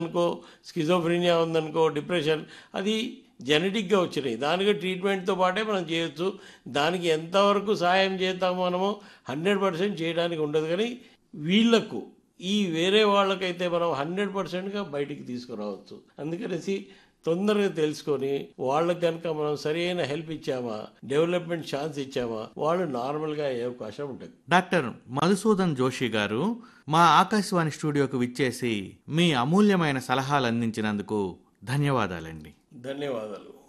అనుకో స్కిజోఫ్రీనియా ఉందనుకో డిప్రెషన్ అది జెనెటిక్గా వచ్చినాయి దానికి ట్రీట్మెంట్తో పాటే మనం చేయొచ్చు దానికి ఎంతవరకు సహాయం చేస్తామో మనము హండ్రెడ్ పర్సెంట్ చేయడానికి ఉండదు కానీ వీళ్ళకు ఈ వేరే వాళ్ళకైతే మనం హండ్రెడ్ పర్సెంట్గా బయటికి తీసుకురావచ్చు అందుకనేసి తొందరగా తెలుసుకొని వాళ్ళకి కనుక మనం సరైన హెల్ప్ ఇచ్చామా డెవలప్మెంట్ ఛాన్స్ ఇచ్చామా వాళ్ళు నార్మల్గా అయ్యే అవకాశం ఉంటుంది డాక్టర్ మధుసూదన్ జోషి గారు మా ఆకాశవాణి స్టూడియోకు విచ్చేసి మీ అమూల్యమైన సలహాలు అందించినందుకు ధన్యవాదాలండి ధన్యవాదాలు